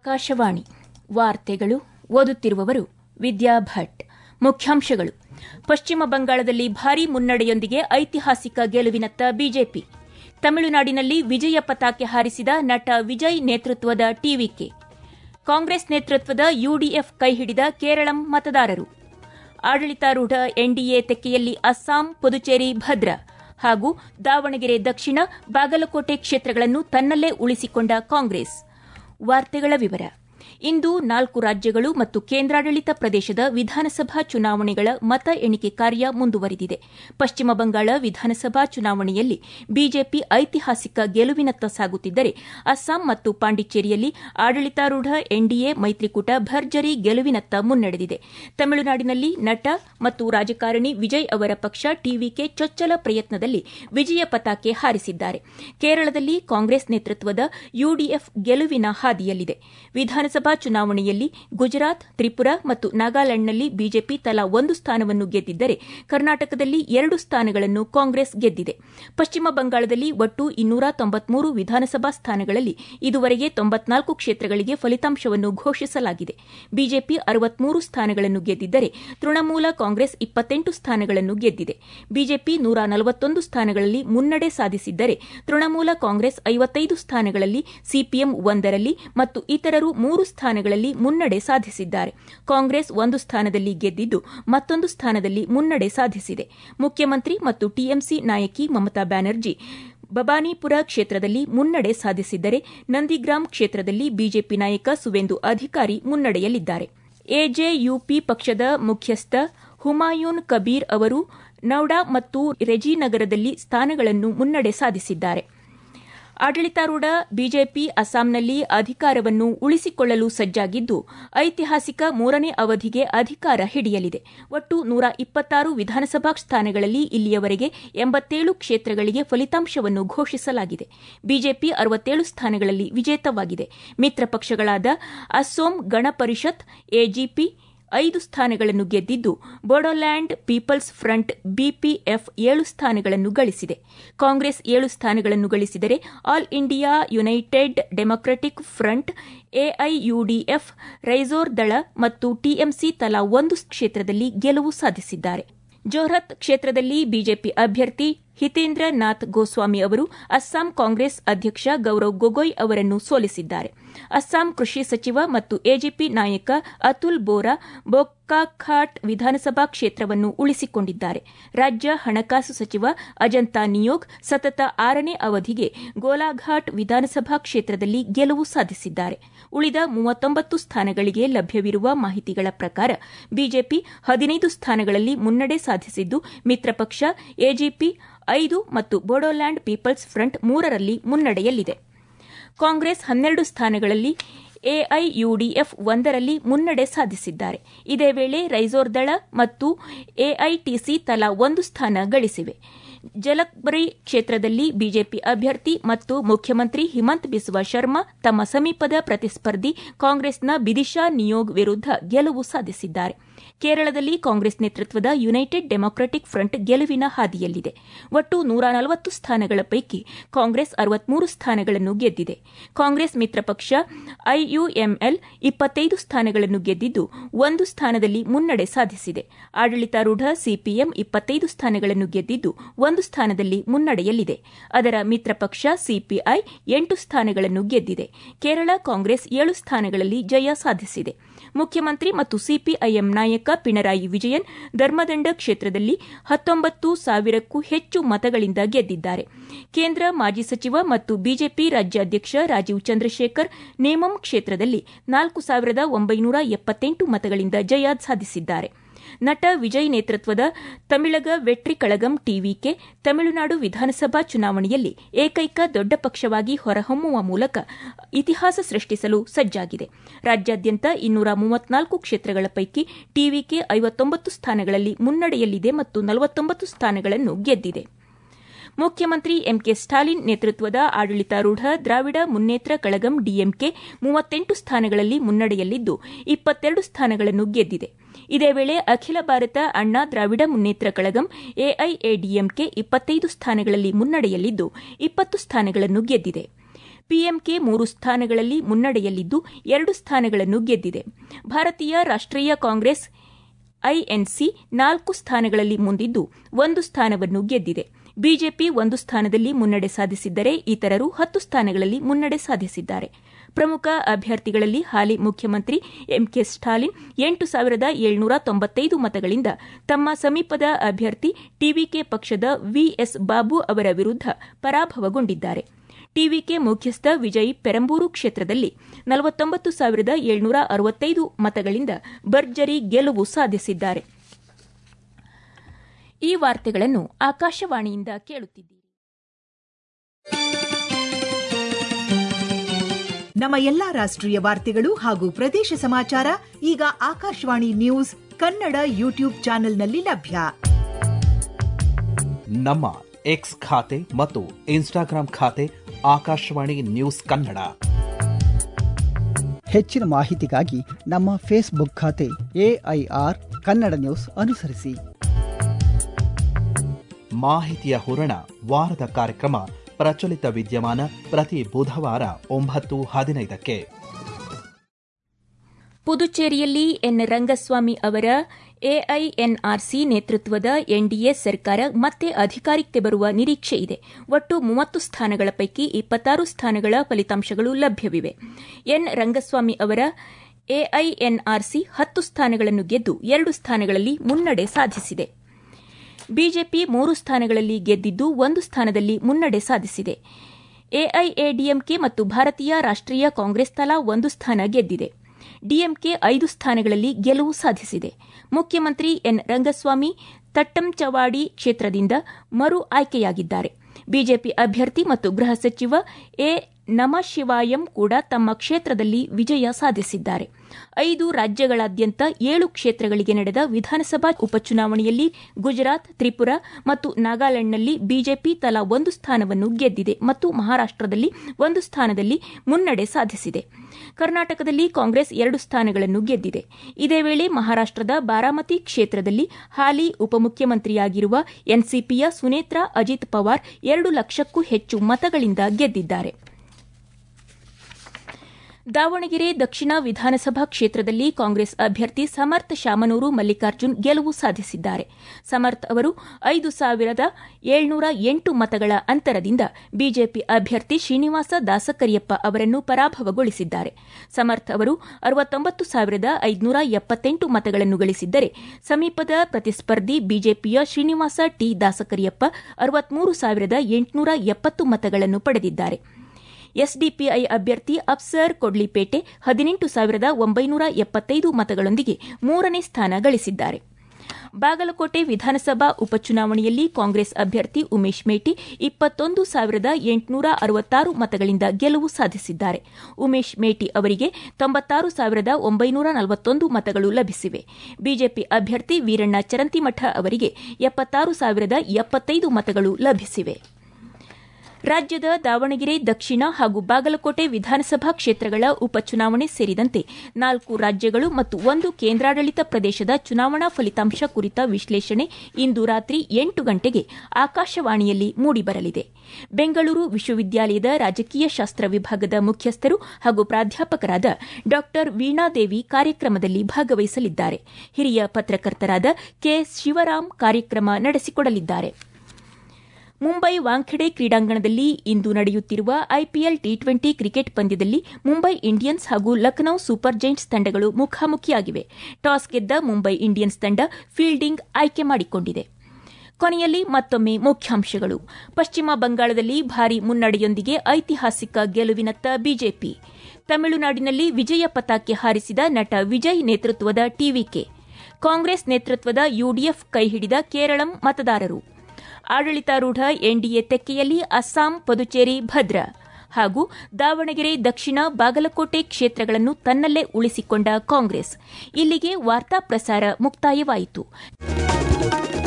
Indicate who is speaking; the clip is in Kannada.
Speaker 1: ಆಕಾಶವಾಣಿ ವಾರ್ತೆಗಳು ಓದುತ್ತಿರುವವರು ವಿದ್ಯಾ ಭಟ್ ಮುಖ್ಯಾಂಶಗಳು ಪಶ್ಚಿಮ ಬಂಗಾಳದಲ್ಲಿ ಭಾರೀ ಮುನ್ನಡೆಯೊಂದಿಗೆ ಐತಿಹಾಸಿಕ ಗೆಲುವಿನತ್ತ ಬಿಜೆಪಿ ತಮಿಳುನಾಡಿನಲ್ಲಿ ವಿಜಯ ಪತಾಕೆ ಹಾರಿಸಿದ ನಟ ವಿಜಯ್ ನೇತೃತ್ವದ ಟಿವಿಕೆ ಕಾಂಗ್ರೆಸ್ ನೇತೃತ್ವದ ಯುಡಿಎಫ್ ಕೈಹಿಡಿದ ಕೇರಳಂ ಮತದಾರರು ಆಡಳಿತಾರೂಢ ಎನ್ಡಿಎ ತೆಕ್ಕೆಯಲ್ಲಿ ಅಸ್ಸಾಂ ಪುದುಚೇರಿ ಭದ್ರ ಹಾಗೂ ದಾವಣಗೆರೆ ದಕ್ಷಿಣ ಬಾಗಲಕೋಟೆ ಕ್ಷೇತ್ರಗಳನ್ನು ತನ್ನಲ್ಲೇ ಉಳಿಸಿಕೊಂಡ ಕಾಂಗ್ರೆಸ್ ವಾರ್ತೆಗಳ ವಿವರ ಇಂದು ನಾಲ್ಕು ರಾಜ್ಯಗಳು ಮತ್ತು ಕೇಂದ್ರಾಡಳಿತ ಪ್ರದೇಶದ ವಿಧಾನಸಭಾ ಚುನಾವಣೆಗಳ ಮತ ಎಣಿಕೆ ಕಾರ್ಯ ಮುಂದುವರೆದಿದೆ ಪಶ್ಚಿಮ ಬಂಗಾಳ ವಿಧಾನಸಭಾ ಚುನಾವಣೆಯಲ್ಲಿ ಬಿಜೆಪಿ ಐತಿಹಾಸಿಕ ಗೆಲುವಿನತ್ತ ಸಾಗುತ್ತಿದ್ದರೆ ಅಸ್ಸಾಂ ಮತ್ತು ಪಾಂಡಿಚೇರಿಯಲ್ಲಿ ಆಡಳಿತಾರೂಢ ಎನ್ಡಿಎ ಮೈತ್ರಿಕೂಟ ಭರ್ಜರಿ ಗೆಲುವಿನತ್ತ ಮುನ್ನಡೆದಿದೆ ತಮಿಳುನಾಡಿನಲ್ಲಿ ನಟ ಮತ್ತು ರಾಜಕಾರಣಿ ವಿಜಯ್ ಅವರ ಪಕ್ಷ ಟಿವಿಕೆ ಚೊಚ್ಚಲ ಪ್ರಯತ್ನದಲ್ಲಿ ವಿಜಯ ಪತಾಕೆ ಹಾರಿಸಿದ್ದಾರೆ ಕೇರಳದಲ್ಲಿ ಕಾಂಗ್ರೆಸ್ ನೇತೃತ್ವದ ಯುಡಿಎಫ್ ಗೆಲುವಿನ ಹಾದಿಯಲ್ಲಿದೆ ವಿಧಾನಸಭಾ ಚುನಾವಣೆಯಲ್ಲಿ ಗುಜರಾತ್ ತ್ರಿಪುರಾ ಮತ್ತು ನಾಗಾಲ್ಯಾಂಡ್ನಲ್ಲಿ ಬಿಜೆಪಿ ತಲಾ ಒಂದು ಸ್ಥಾನವನ್ನು ಗೆದ್ದಿದ್ದರೆ ಕರ್ನಾಟಕದಲ್ಲಿ ಎರಡು ಸ್ಥಾನಗಳನ್ನು ಕಾಂಗ್ರೆಸ್ ಗೆದ್ದಿದೆ ಪಶ್ಚಿಮ ಬಂಗಾಳದಲ್ಲಿ ಒಟ್ಟು ಇನ್ನೂರ ತೊಂಬತ್ಮೂರು ವಿಧಾನಸಭಾ ಸ್ಥಾನಗಳಲ್ಲಿ ಇದುವರೆಗೆ ತೊಂಬತ್ನಾಲ್ಕು ಕ್ಷೇತ್ರಗಳಿಗೆ ಫಲಿತಾಂಶವನ್ನು ಘೋಷಿಸಲಾಗಿದೆ ಬಿಜೆಪಿ ಅರವತ್ಮೂರು ಸ್ಥಾನಗಳನ್ನು ಗೆದ್ದಿದ್ದರೆ ತೃಣಮೂಲ ಕಾಂಗ್ರೆಸ್ ಇಪ್ಪತ್ತೆಂಟು ಸ್ಥಾನಗಳನ್ನು ಗೆದ್ದಿದೆ ಬಿಜೆಪಿ ನೂರ ನಲವತ್ತೊಂದು ಸ್ಥಾನಗಳಲ್ಲಿ ಮುನ್ನಡೆ ಸಾಧಿಸಿದ್ದರೆ ತೃಣಮೂಲ ಕಾಂಗ್ರೆಸ್ ಐವತ್ತೈದು ಸ್ಥಾನಗಳಲ್ಲಿ ಸಿಪಿಎಂ ಒಂದರಲ್ಲಿ ಮತ್ತು ಇತರರು ಮೂರು ಸ್ಥಾನಗಳಲ್ಲಿ ಮುನ್ನಡೆ ಸಾಧಿಸಿದ್ದಾರೆ ಕಾಂಗ್ರೆಸ್ ಒಂದು ಸ್ಥಾನದಲ್ಲಿ ಗೆದ್ದಿದ್ದು ಮತ್ತೊಂದು ಸ್ಥಾನದಲ್ಲಿ ಮುನ್ನಡೆ ಸಾಧಿಸಿದೆ ಮುಖ್ಯಮಂತ್ರಿ ಮತ್ತು ಟಿಎಂಸಿ ನಾಯಕಿ ಮಮತಾ ಬ್ಯಾನರ್ಜಿ ಬಬಾನಿಪುರ ಕ್ಷೇತ್ರದಲ್ಲಿ ಮುನ್ನಡೆ ಸಾಧಿಸಿದ್ದರೆ ನಂದಿಗ್ರಾಮ್ ಕ್ಷೇತ್ರದಲ್ಲಿ ಬಿಜೆಪಿ ನಾಯಕ ಸುವೇಂದು ಅಧಿಕಾರಿ ಮುನ್ನಡೆಯಲ್ಲಿದ್ದಾರೆ ಎಜೆಯುಪಿ ಪಕ್ಷದ ಮುಖ್ಯಸ್ಥ ಹುಮಾಯೂನ್ ಕಬೀರ್ ಅವರು ನೌಡಾ ಮತ್ತು ರೆಜಿನಗರದಲ್ಲಿ ಸ್ಥಾನಗಳನ್ನು ಮುನ್ನಡೆ ಸಾಧಿಸಿದ್ದಾರೆ ಆಡಳಿತಾರೂಢ ಬಿಜೆಪಿ ಅಸ್ಸಾಂನಲ್ಲಿ ಅಧಿಕಾರವನ್ನು ಉಳಿಸಿಕೊಳ್ಳಲು ಸಜ್ಜಾಗಿದ್ದು ಐತಿಹಾಸಿಕ ಮೂರನೇ ಅವಧಿಗೆ ಅಧಿಕಾರ ಹಿಡಿಯಲಿದೆ ಒಟ್ಟು ನೂರ ಇಪ್ಪತ್ತಾರು ವಿಧಾನಸಭಾ ಸ್ಥಾನಗಳಲ್ಲಿ ಇಲ್ಲಿಯವರೆಗೆ ಎಂಬತ್ತೇಳು ಕ್ಷೇತ್ರಗಳಿಗೆ ಫಲಿತಾಂಶವನ್ನು ಘೋಷಿಸಲಾಗಿದೆ ಬಿಜೆಪಿ ಅರವತ್ತೇಳು ಸ್ಥಾನಗಳಲ್ಲಿ ವಿಜೇತವಾಗಿದೆ ಮಿತ್ರ ಪಕ್ಷಗಳಾದ ಅಸ್ಸೋಂ ಗಣ ಪರಿಷತ್ ಎಜಿಪಿ ಐದು ಸ್ಥಾನಗಳನ್ನು ಗೆದ್ದಿದ್ದು ಬೋಡೋಲ್ಯಾಂಡ್ ಪೀಪಲ್ಸ್ ಫ್ರಂಟ್ ಬಿಪಿಎಫ್ ಏಳು ಸ್ಥಾನಗಳನ್ನು ಗಳಿಸಿದೆ ಕಾಂಗ್ರೆಸ್ ಏಳು ಸ್ಥಾನಗಳನ್ನು ಗಳಿಸಿದರೆ All India United Democratic Front AIUDF Raijor Dal ಮತ್ತು ಟಿಎಂಸಿ ತಲಾ ಒಂದು ಕ್ಷೇತ್ರದಲ್ಲಿ ಗೆಲುವು ಸಾಧಿಸಿದ್ದಾರೆ ಜೋರ್ಹತ್ ಕ್ಷೇತ್ರದಲ್ಲಿ ಬಿಜೆಪಿ ಅಭ್ಯರ್ಥಿ ಹಿತೇಂದ್ರ ನಾಥ್ ಗೋಸ್ವಾಮಿ ಅವರು ಅಸ್ಸಾಂ ಕಾಂಗ್ರೆಸ್ ಅಧ್ಯಕ್ಷ ಗೌರವ್ ಗೊಗೊಯ್ ಅವರನ್ನು ಸೋಲಿಸಿದ್ದಾರೆ ಅಸ್ಸಾಂ ಕೃಷಿ ಸಚಿವ ಮತ್ತು ಎಜಿಪಿ ನಾಯಕ ಅತುಲ್ ಬೋರಾ ಬೋಕಾಖಾಟ್ ವಿಧಾನಸಭಾ ಕ್ಷೇತ್ರವನ್ನು ಉಳಿಸಿಕೊಂಡಿದ್ದಾರೆ ರಾಜ್ಯ ಹಣಕಾಸು ಸಚಿವ ಅಜಂತಾ ನಿಯೋಗ್ ಸತತ ಆರನೇ ಅವಧಿಗೆ ಗೋಲಾಘಾಟ್ ವಿಧಾನಸಭಾ ಕ್ಷೇತ್ರದಲ್ಲಿ ಗೆಲುವು ಸಾಧಿಸಿದ್ದಾರೆ ಉಳಿದ ಮೂವತ್ತೊಂಬತ್ತು ಸ್ಥಾನಗಳಿಗೆ ಲಭ್ಯವಿರುವ ಮಾಹಿತಿಗಳ ಪ್ರಕಾರ ಬಿಜೆಪಿ ಹದಿನೈದು ಸ್ಥಾನಗಳಲ್ಲಿ ಮುನ್ನಡೆ ಸಾಧಿಸಿದ್ದು ಮಿತ್ರ ಪಕ್ಷ ಎಜಿಪಿ ಐದು ಮತ್ತು ಬೋಡೋಲ್ಯಾಂಡ್ ಪೀಪಲ್ಸ್ ಫ್ರಂಟ್ ಮೂರರಲ್ಲಿ ಮುನ್ನಡೆಯಲ್ಲಿದೆ ಕಾಂಗ್ರೆಸ್ ಹನ್ನೆರಡು ಸ್ಥಾನಗಳಲ್ಲಿ ಎಐಯುಡಿಎಫ್ ಒಂದರಲ್ಲಿ ಮುನ್ನಡೆ ಸಾಧಿಸಿದ್ದಾರೆ ಇದೇ ವೇಳೆ ರೈಜೋರ್ ದಳ ಮತ್ತು ಎಐಟಿಸಿ ತಲಾ ಒಂದು ಸ್ಥಾನ ಗಳಿಸಿವೆ ಜಲಕ್ಬರಿ ಕ್ಷೇತ್ರದಲ್ಲಿ ಬಿಜೆಪಿ ಅಭ್ಯರ್ಥಿ ಮತ್ತು ಮುಖ್ಯಮಂತ್ರಿ ಹಿಮಂತ್ ಬಿಸ್ವಾ ಶರ್ಮಾ ತಮ್ಮ ಸಮೀಪದ ಪ್ರತಿಸ್ಪರ್ಧಿ ಕಾಂಗ್ರೆಸ್ನ ಬಿದಿಶಾ ನಿಯೋಗ್ ವಿರುದ್ಧ ಗೆಲುವು ಸಾಧಿಸಿದ್ದಾರೆ ಕೇರಳದಲ್ಲಿ ಕಾಂಗ್ರೆಸ್ ನೇತೃತ್ವದ ಯುನೈಟೆಡ್ ಡೆಮೊಕ್ರೆಟಿಕ್ ಫ್ರಂಟ್ ಗೆಲುವಿನ ಹಾದಿಯಲ್ಲಿದೆ ಒಟ್ಟು ನೂರ ನಲವತ್ತು ಸ್ಥಾನಗಳ ಪೈಕಿ ಕಾಂಗ್ರೆಸ್ ಅರವತ್ಮೂರು ಸ್ಥಾನಗಳನ್ನು ಗೆದ್ದಿದೆ ಕಾಂಗ್ರೆಸ್ ಮಿತ್ರ ಪಕ್ಷ ಐಯುಎಂಎಲ್ ಇಪ್ಪತ್ತೈದು ಸ್ಥಾನಗಳನ್ನು ಗೆದ್ದಿದ್ದು ಒಂದು ಸ್ಥಾನದಲ್ಲಿ ಮುನ್ನಡೆ ಸಾಧಿಸಿದೆ ಆಡಳಿತಾರೂಢ ಸಿಪಿಎಂ ಇಪ್ಪತ್ತೈದು ಸ್ಥಾನಗಳನ್ನು ಗೆದ್ದಿದ್ದು ಒಂದು ಸ್ಥಾನದಲ್ಲಿ ಮುನ್ನಡೆಯಲ್ಲಿದೆ ಅದರ ಮಿತ್ರ ಪಕ್ಷ ಸಿಪಿಐ ಎಂಟು ಸ್ಥಾನಗಳನ್ನು ಗೆದ್ದಿದೆ ಕೇರಳ ಕಾಂಗ್ರೆಸ್ ಏಳು ಸ್ಥಾನಗಳಲ್ಲಿ ಜಯ ಸಾಧಿಸಿದೆ ಮುಖ್ಯಮಂತ್ರಿ ಮತ್ತು ಸಿಪಿಐಎಂ ನಾಯಕ ಪಿಣರಾಯಿ ವಿಜಯನ್ ಧರ್ಮದಂಡ ಕ್ಷೇತ್ರದಲ್ಲಿ ಹತ್ತೊಂಬತ್ತು ಸಾವಿರಕ್ಕೂ ಹೆಚ್ಚು ಮತಗಳಿಂದ ಗೆದ್ದಿದ್ದಾರೆ ಕೇಂದ್ರ ಮಾಜಿ ಸಚಿವ ಮತ್ತು ಬಿಜೆಪಿ ರಾಜ್ಯಾಧ್ಯಕ್ಷ ರಾಜೀವ್ ಚಂದ್ರಶೇಖರ್ ನೇಮಂ ಕ್ಷೇತ್ರದಲ್ಲಿ ನಾಲ್ಕು ಸಾವಿರದ ಒಂಬೈನೂರ ಎಪ್ಪತ್ತೆಂಟು ಮತಗಳಿಂದ ಜಯ ಸಾಧಿಸಿದ್ದಾರೆ ನಟ ವಿಜಯ್ ನೇತೃತ್ವದ ತಮಿಳಗ ವೆಟ್ರಿ ಕಳಗಂ ಟಿವಿಕೆ ತಮಿಳುನಾಡು ವಿಧಾನಸಭಾ ಚುನಾವಣೆಯಲ್ಲಿ ಏಕೈಕ ದೊಡ್ಡ ಪಕ್ಷವಾಗಿ ಹೊರಹೊಮ್ಮುವ ಮೂಲಕ ಇತಿಹಾಸ ಸೃಷ್ಟಿಸಲು ಸಜ್ಜಾಗಿದೆ ರಾಜ್ಯಾದ್ಯಂತ ಇನ್ನೂರ ಮೂವತ್ನಾಲ್ಕು ಕ್ಷೇತ್ರಗಳ ಪೈಕಿ ಟಿವಿಕೆ ಐವತ್ತೊಂಬತ್ತು ಸ್ಥಾನಗಳಲ್ಲಿ ಮುನ್ನಡೆಯಲ್ಲಿದೆ ಮತ್ತು ನಲವತ್ತೊಂಬತ್ತು ಸ್ಥಾನಗಳನ್ನು ಗೆದ್ದಿದೆ ಮುಖ್ಯಮಂತ್ರಿ ಎಂಕೆ ಸ್ಟಾಲಿನ್ ನೇತೃತ್ವದ ಆಡಳಿತಾರೂಢ ದ್ರಾವಿಡ ಮುನ್ನೇತ್ರ ಕಳಗಂ ಡಿಎಂಕೆ ಮೂವತ್ತೆಂಟು ಸ್ಥಾನಗಳಲ್ಲಿ ಮುನ್ನಡೆಯಲ್ಲಿದ್ದು ಇಪ್ಪತ್ತೆರಡು ಸ್ಥಾನಗಳನ್ನು ಗೆದ್ದಿದೆ ಇದೇ ವೇಳೆ ಅಖಿಲ ಭಾರತ ಅಣ್ಣಾ ದ್ರಾವಿಡ ಮುನ್ನೇತ್ರ ಕಳಗಂ ಎಐಎಡಿಎಂಕೆ ಇಪ್ಪತ್ತೈದು ಸ್ಥಾನಗಳಲ್ಲಿ ಮುನ್ನಡೆಯಲ್ಲಿದ್ದು ಇಪ್ಪತ್ತು ಸ್ಥಾನಗಳನ್ನು ಗೆದ್ದಿದೆ ಪಿಎಂಕೆ ಮೂರು ಸ್ಥಾನಗಳಲ್ಲಿ ಮುನ್ನಡೆಯಲ್ಲಿದ್ದು ಎರಡು ಸ್ಥಾನಗಳನ್ನು ಗೆದ್ದಿದೆ ಭಾರತೀಯ ರಾಷ್ಟೀಯ ಕಾಂಗ್ರೆಸ್ ಐಎನ್ಸಿ ನಾಲ್ಕು ಸ್ಥಾನಗಳಲ್ಲಿ ಮುಂದಿದ್ದು ಒಂದು ಸ್ಥಾನವನ್ನು ಗೆದ್ದಿದೆ ಬಿಜೆಪಿ ಒಂದು ಸ್ಥಾನದಲ್ಲಿ ಮುನ್ನಡೆ ಸಾಧಿಸಿದ್ದರೆ ಇತರರು ಹತ್ತು ಸ್ಥಾನಗಳಲ್ಲಿ ಮುನ್ನಡೆ ಸಾಧಿಸಿದ್ದಾರೆ ಪ್ರಮುಖ ಅಭ್ಯರ್ಥಿಗಳಲ್ಲಿ ಹಾಲಿ ಮುಖ್ಯಮಂತ್ರಿ ಎಂಕೆ ಸ್ಟಾಲಿನ್ ಎಂಟು ಸಾವಿರದ ಏಳ್ನೂರ ತೊಂಬತ್ತೈದು ಮತಗಳಿಂದ ತಮ್ಮ ಸಮೀಪದ ಅಭ್ಯರ್ಥಿ ಟಿವಿಕೆ ಪಕ್ಷದ ವಿಎಸ್ ಬಾಬು ಅವರ ವಿರುದ್ದ ಪರಾಭವಗೊಂಡಿದ್ದಾರೆ ಟಿವಿಕೆ ಮುಖ್ಯಸ್ಥ ವಿಜಯ್ ಪೆರಂಬೂರು ಕ್ಷೇತ್ರದಲ್ಲಿ ನಲವತ್ತೊಂಬತ್ತು ಸಾವಿರದ ಏಳ್ನೂರ ಅರವತ್ತೈದು ಮತಗಳಿಂದ ಭರ್ಜರಿ ಗೆಲುವು ಸಾಧಿಸಿದ್ದಾರೆ ಈ ವಾರ್ತೆಗಳನ್ನು ಆಕಾಶವಾಣಿಯಿಂದ ಕೇಳುತ್ತಿದ್ದೀರಿ
Speaker 2: ನಮ್ಮ ಎಲ್ಲಾ ರಾಷ್ಟ್ರೀಯ ವಾರ್ತೆಗಳು ಹಾಗೂ ಪ್ರದೇಶ ಸಮಾಚಾರ ಈಗ ಆಕಾಶವಾಣಿ ನ್ಯೂಸ್ ಕನ್ನಡ ಯೂಟ್ಯೂಬ್ ಚಾನೆಲ್ನಲ್ಲಿ ಲಭ್ಯ
Speaker 3: ನಮ್ಮ ಎಕ್ಸ್ ಖಾತೆ ಮತ್ತು ಇನ್ಸ್ಟಾಗ್ರಾಂ ಖಾತೆ ಆಕಾಶವಾಣಿ ನ್ಯೂಸ್ ಕನ್ನಡ
Speaker 4: ಹೆಚ್ಚಿನ ಮಾಹಿತಿಗಾಗಿ ನಮ್ಮ ಫೇಸ್ಬುಕ್ ಖಾತೆ ಎಐಆರ್ ಕನ್ನಡ ನ್ಯೂಸ್ ಅನುಸರಿಸಿ
Speaker 3: ಮಾಹಿತಿಯ ಹೂರಣ ವಾರದ ಕಾರ್ಯಕ್ರಮ ಪ್ರಚಲಿತ ವಿದ್ಯಮಾನ ಪ್ರತಿ ಬುಧವಾರ ಒಂಬತ್ತು ಹದಿನೈದಕ್ಕೆ
Speaker 1: ಪುದುಚೇರಿಯಲ್ಲಿ ಎನ್ ರಂಗಸ್ವಾಮಿ ಅವರ ಎಐಎನ್ಆರ್ಸಿ ನೇತೃತ್ವದ ಎನ್ಡಿಎ ಸರ್ಕಾರ ಮತ್ತೆ ಅಧಿಕಾರಕ್ಕೆ ಬರುವ ನಿರೀಕ್ಷೆ ಇದೆ ಒಟ್ಟು ಮೂವತ್ತು ಸ್ಥಾನಗಳ ಪೈಕಿ ಇಪ್ಪತ್ತಾರು ಸ್ಥಾನಗಳ ಫಲಿತಾಂಶಗಳು ಲಭ್ಯವಿವೆ ಎನ್ ರಂಗಸ್ವಾಮಿ ಅವರ ಎಐಎನ್ಆರ್ಸಿ ಹತ್ತು ಸ್ಥಾನಗಳನ್ನು ಗೆದ್ದು ಎರಡು ಸ್ಥಾನಗಳಲ್ಲಿ ಮುನ್ನಡೆ ಸಾಧಿಸಿದೆ ಬಿಜೆಪಿ ಮೂರು ಸ್ಥಾನಗಳಲ್ಲಿ ಗೆದ್ದಿದ್ದು ಒಂದು ಸ್ಥಾನದಲ್ಲಿ ಮುನ್ನಡೆ ಸಾಧಿಸಿದೆ ಎಐಎಡಿಎಂಕೆ ಮತ್ತು ಭಾರತೀಯ ರಾಷ್ಟೀಯ ಕಾಂಗ್ರೆಸ್ ತಲಾ ಒಂದು ಸ್ಥಾನ ಗೆದ್ದಿದೆ ಡಿಎಂಕೆ ಐದು ಸ್ಥಾನಗಳಲ್ಲಿ ಗೆಲುವು ಸಾಧಿಸಿದೆ ಮುಖ್ಯಮಂತ್ರಿ ಎನ್ ರಂಗಸ್ವಾಮಿ ತಟ್ಟಂಚವಾಡಿ ಕ್ಷೇತ್ರದಿಂದ ಮರು ಆಯ್ಕೆಯಾಗಿದ್ದಾರೆ ಬಿಜೆಪಿ ಅಭ್ಯರ್ಥಿ ಮತ್ತು ಗೃಹ ಸಚಿವ ಎ ನಮಶಿವಾಯಂ ಕೂಡ ತಮ್ಮ ಕ್ಷೇತ್ರದಲ್ಲಿ ವಿಜಯ ಸಾಧಿಸಿದ್ದಾರೆ ಐದು ರಾಜ್ಯಗಳಾದ್ಯಂತ ಏಳು ಕ್ಷೇತ್ರಗಳಿಗೆ ನಡೆದ ವಿಧಾನಸಭಾ ಉಪಚುನಾವಣೆಯಲ್ಲಿ ಗುಜರಾತ್ ತ್ರಿಪುರಾ ಮತ್ತು ನಾಗಾಲ್ಯಾಂಡ್ನಲ್ಲಿ ಬಿಜೆಪಿ ತಲಾ ಒಂದು ಸ್ಥಾನವನ್ನು ಗೆದ್ದಿದೆ ಮತ್ತು ಮಹಾರಾಷ್ಟದಲ್ಲಿ ಒಂದು ಸ್ಥಾನದಲ್ಲಿ ಮುನ್ನಡೆ ಸಾಧಿಸಿದೆ ಕರ್ನಾಟಕದಲ್ಲಿ ಕಾಂಗ್ರೆಸ್ ಎರಡು ಸ್ಥಾನಗಳನ್ನು ಗೆದ್ದಿದೆ ಇದೇ ವೇಳೆ ಮಹಾರಾಷ್ಟದ ಬಾರಾಮತಿ ಕ್ಷೇತ್ರದಲ್ಲಿ ಹಾಲಿ ಉಪಮುಖ್ಯಮಂತ್ರಿಯಾಗಿರುವ ಎನ್ಸಿಪಿಯ ಸುನೇತ್ರಾ ಅಜಿತ್ ಪವಾರ್ ಎರಡು ಲಕ್ಷಕ್ಕೂ ಹೆಚ್ಚು ಮತಗಳಿಂದ ಗೆದ್ದಿದ್ದಾರೆ ದಾವಣಗೆರೆ ದಕ್ಷಿಣ ವಿಧಾನಸಭಾ ಕ್ಷೇತ್ರದಲ್ಲಿ ಕಾಂಗ್ರೆಸ್ ಅಭ್ಯರ್ಥಿ ಸಮರ್ಥ್ ಶಾಮನೂರು ಮಲ್ಲಿಕಾರ್ಜುನ್ ಗೆಲುವು ಸಾಧಿಸಿದ್ದಾರೆ ಸಮರ್ಥ್ ಅವರು ಐದು ಸಾವಿರದ ಏಳ್ನೂರ ಎಂಟು ಮತಗಳ ಅಂತರದಿಂದ ಬಿಜೆಪಿ ಅಭ್ಯರ್ಥಿ ಶ್ರೀನಿವಾಸ ದಾಸಕರಿಯಪ್ಪ ಅವರನ್ನು ಪರಾಭವಗೊಳಿಸಿದ್ದಾರೆ ಸಮರ್ಥ್ ಅವರು ಅರವತ್ತೊಂಬತ್ತು ಸಾವಿರದ ಐದುನೂರ ಎಪ್ಪತ್ತೆಂಟು ಮತಗಳನ್ನು ಗಳಿಸಿದ್ದರೆ ಸಮೀಪದ ಪ್ರತಿಸ್ಪರ್ಧಿ ಬಿಜೆಪಿಯ ಶ್ರೀನಿವಾಸ ಟಿ ದಾಸಕರಿಯಪ್ಪ ಅರವತ್ಮೂರು ಸಾವಿರದ ಎಂಟುನೂರ ಎಪ್ಪತ್ತು ಮತಗಳನ್ನು ಪಡೆದಿದ್ದಾರೆ ಎಸ್ಡಿಪಿಐ ಅಭ್ಯರ್ಥಿ ಅಫ್ಸರ್ ಕೊಡ್ಲಿಪೇಟೆ ಹದಿನೆಂಟು ಸಾವಿರದ ಒಂಬೈನೂರ ಎಪ್ಪತ್ತೈದು ಮತಗಳೊಂದಿಗೆ ಮೂರನೇ ಸ್ಥಾನ ಗಳಿಸಿದ್ದಾರೆ ಬಾಗಲಕೋಟೆ ವಿಧಾನಸಭಾ ಉಪಚುನಾವಣೆಯಲ್ಲಿ ಕಾಂಗ್ರೆಸ್ ಅಭ್ಯರ್ಥಿ ಉಮೇಶ್ ಮೇಟಿ ಇಪ್ಪತ್ತೊಂದು ಸಾವಿರದ ಎಂಟುನೂರ ಅರವತ್ತಾರು ಮತಗಳಿಂದ ಗೆಲುವು ಸಾಧಿಸಿದ್ದಾರೆ ಉಮೇಶ್ ಮೇಟಿ ಅವರಿಗೆ ತೊಂಬತ್ತಾರು ಸಾವಿರದ ಒಂಬೈನೂರ ನಲವತ್ತೊಂದು ಮತಗಳು ಲಭಿಸಿವೆ ಬಿಜೆಪಿ ಅಭ್ಯರ್ಥಿ ವೀರಣ್ಣ ಚರಂತಿಮಠ ಅವರಿಗೆ ಎಪ್ಪತ್ತಾರು ಸಾವಿರದ ಎಪ್ಪತ್ತೈದು ಮತಗಳು ಲಭಿಸಿವೆ ರಾಜ್ಯದ ದಾವಣಗೆರೆ ದಕ್ಷಿಣ ಹಾಗೂ ಬಾಗಲಕೋಟೆ ವಿಧಾನಸಭಾ ಕ್ಷೇತ್ರಗಳ ಉಪಚುನಾವಣೆ ಸೇರಿದಂತೆ ನಾಲ್ಕು ರಾಜ್ಯಗಳು ಮತ್ತು ಒಂದು ಕೇಂದ್ರಾಡಳಿತ ಪ್ರದೇಶದ ಚುನಾವಣಾ ಫಲಿತಾಂಶ ಕುರಿತ ವಿಶ್ಲೇಷಣೆ ಇಂದು ರಾತ್ರಿ ಎಂಟು ಗಂಟೆಗೆ ಆಕಾಶವಾಣಿಯಲ್ಲಿ ಮೂಡಿಬರಲಿದೆ ಬೆಂಗಳೂರು ವಿಶ್ವವಿದ್ಯಾಲಯದ ರಾಜಕೀಯ ಶಾಸ್ತ್ರ ವಿಭಾಗದ ಮುಖ್ಯಸ್ಥರು ಹಾಗೂ ಪ್ರಾಧ್ಯಾಪಕರಾದ ಡಾ ವೀಣಾದೇವಿ ಕಾರ್ಯಕ್ರಮದಲ್ಲಿ ಭಾಗವಹಿಸಲಿದ್ದಾರೆ ಹಿರಿಯ ಪತ್ರಕರ್ತರಾದ ಕೆ ಶಿವರಾಂ ಕಾರ್ಯಕ್ರಮ ನಡೆಸಿಕೊಡಲಿದ್ದಾರೆ ಮುಂಬೈ ವಾಂಖೆಡೆ ಕ್ರೀಡಾಂಗಣದಲ್ಲಿ ಇಂದು ನಡೆಯುತ್ತಿರುವ ಐಪಿಎಲ್ ಟಿ ಟ್ವೆಂಟಿ ಕ್ರಿಕೆಟ್ ಪಂದ್ಯದಲ್ಲಿ ಮುಂಬೈ ಇಂಡಿಯನ್ಸ್ ಹಾಗೂ ಲಖನೌ ಸೂಪರ್ ಜೈಂಟ್ಸ್ ತಂಡಗಳು ಮುಖಾಮುಖಿಯಾಗಿವೆ ಟಾಸ್ ಗೆದ್ದ ಮುಂಬೈ ಇಂಡಿಯನ್ಸ್ ತಂಡ ಫೀಲ್ಡಿಂಗ್ ಆಯ್ಕೆ ಮಾಡಿಕೊಂಡಿದೆ ಕೊನೆಯಲ್ಲಿ ಮತ್ತೊಮ್ಮೆ ಮುಖ್ಯಾಂಶಗಳು ಪಶ್ಚಿಮ ಬಂಗಾಳದಲ್ಲಿ ಭಾರೀ ಮುನ್ನಡೆಯೊಂದಿಗೆ ಐತಿಹಾಸಿಕ ಗೆಲುವಿನತ್ತ ಬಿಜೆಪಿ ತಮಿಳುನಾಡಿನಲ್ಲಿ ವಿಜಯ ಪತಾಕೆ ಹಾರಿಸಿದ ನಟ ವಿಜಯ್ ನೇತೃತ್ವದ ಟಿವಿಕೆ ಕಾಂಗ್ರೆಸ್ ನೇತೃತ್ವದ ಯುಡಿಎಫ್ ಕೈಹಿಡಿದ ಕೇರಳಂ ಮತದಾರರು ಆಡಳಿತಾರೂಢ ಎನ್ಡಿಎ ತೆಕ್ಕೆಯಲ್ಲಿ ಅಸ್ಸಾಂ ಪುದುಚೇರಿ ಭದ್ರ ಹಾಗೂ ದಾವಣಗೆರೆ ದಕ್ಷಿಣ ಬಾಗಲಕೋಟೆ ಕ್ಷೇತ್ರಗಳನ್ನು ತನ್ನಲ್ಲೇ ಉಳಿಸಿಕೊಂಡ ಕಾಂಗ್ರೆಸ್ ಇಲ್ಲಿಗೆ ವಾರ್ತಾ ಪ್ರಸಾರ ಮುಕ್ತಾಯವಾಯಿತು